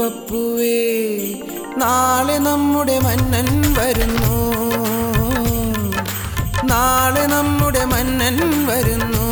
തുമ്പപ്പൂവേ നാളെ നമ്മുടെ മന്നൻ വരുന്നു നാളെ നമ്മുടെ മന്നൻ വരുന്നു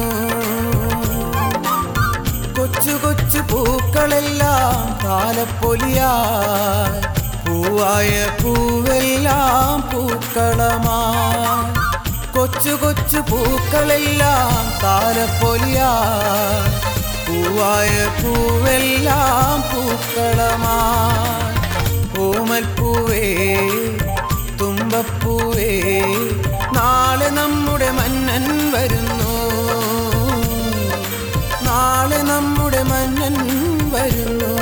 കൊച്ചു കൊച്ചു പൂക്കളെല്ലാം കാലപ്പൊലിയായി പൂവായ പൂവെല്ലാം പൂക്കളമായി കൊച്ചു കൊച്ചു പൂക്കളെല്ലാം താലപ്പൊലിയായി പൂവായ പൂവെല്ലാം പൂക്കളമായി ഓമൽപ്പൂവേ തുമ്പപ്പൂവേ നാളെ നമ്മുടെ മന്നൻ വരുന്നു നാളെ നമ്മുടെ മന്നൻ വരുന്നു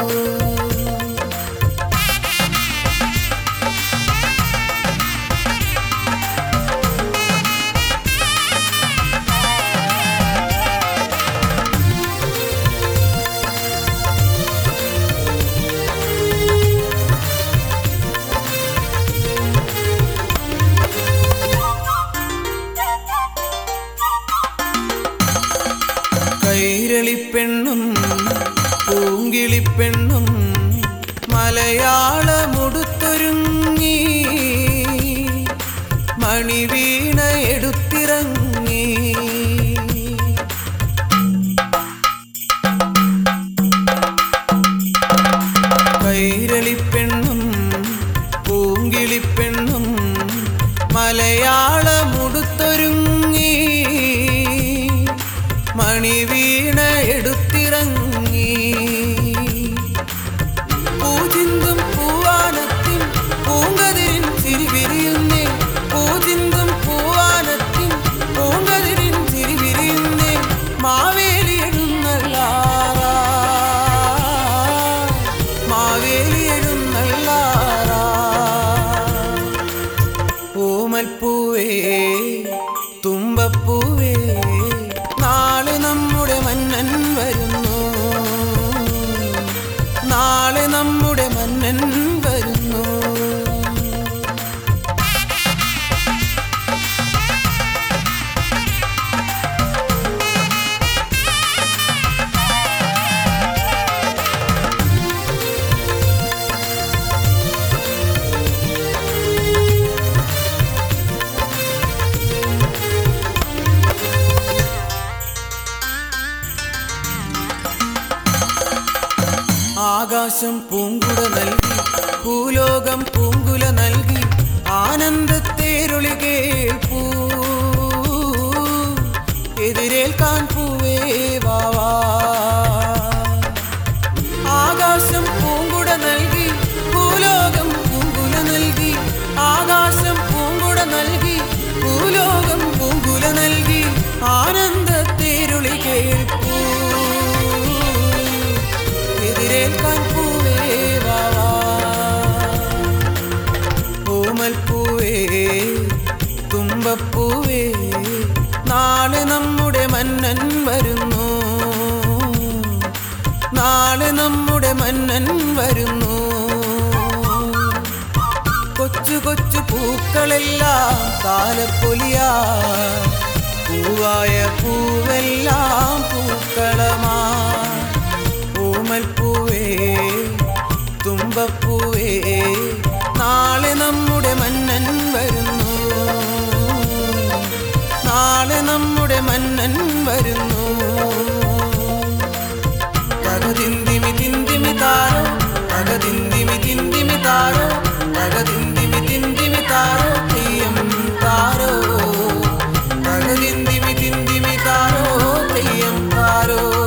കൈരളിപ്പെണ്ണും പൂങ്കിളിപ്പെണ്ണും മലയാളമുടുത്തൊരുങ്ങി മണിവീണ എടുത്തിറങ്ങി കൈരളിപ്പെണ്ണും പൂങ്കിളിപ്പെണ്ണും മലയാളമുടുത്തൊരുങ്ങി മണിവീണ എടുത്തിറങ്ങി പൂജിന്തും പൂവാനത്തിൻ പൂങ്കതിരിൻ ചിരിവിരിയുന്നേ പൂജിന്തും പൂവാനത്തിൻ പൂങ്കതിരിൻ ചിരിവിരിയുന്നേ മാവേലി എഴുന്നള്ളാറാ മാവേലി എഴുന്നള്ളാറാ ഓമൽപ്പൂവേ തുമ്പപ്പൂവേ നാളെ നമ്മുടെ മന്നൻ വരുന്നു നാളെ നമ്മുടെ മന്നൻ വരുന്നു ആകാശം പൂങ്കുട നൽകി ഭൂലോകം പൂങ്കുല നൽകി ആനന്ദത്തേരുളി കേൾപ്പൂ എതിരേൽക്കാൻ പൂവേ വാവാ ആകാശം പൂങ്കുട നൽകി ഭൂലോകം പൂങ്കുല നൽകി ആകാശം പൂങ്കുട നൽകി ഭൂലോകം പൂങ്കുല നൽകി ആനന്ദത്തേരുളി കേൾപ്പൂ എതിരേൽക്കാൻ പൂവേ വാവാ ഓമൽപ്പൂവേ തുമ്പപ്പൂവേ നാളെ നമ്മുടെ മന്നൻ വരുന്നു നാളെ നമ്മുടെ മന്നൻ വരുന്നു കൊച്ചു കൊച്ചു പൂക്കളെല്ലാം താലപ്പൊലിയാ പൂവായ പൂവെല്ലാം പൂക്കളമാ ഓമൽപ്പൂവേ തുമ്പപ്പൂവേ നാളെ നമ്മുടെ മന്നൻ വരുന്നു നാളെ നമ്മുടെ മന്നൻ വരുന്നു തകതിന്തിമി തിന്തിമി താരോ തകതിന്തിമി തിന്തിമി താരോ തകതിന്തിമി തിന്തിമി താരോ തെയ്യം താരോ തകതിന്തിമി തിന്തിമി താരോ തെയ്യം താരോ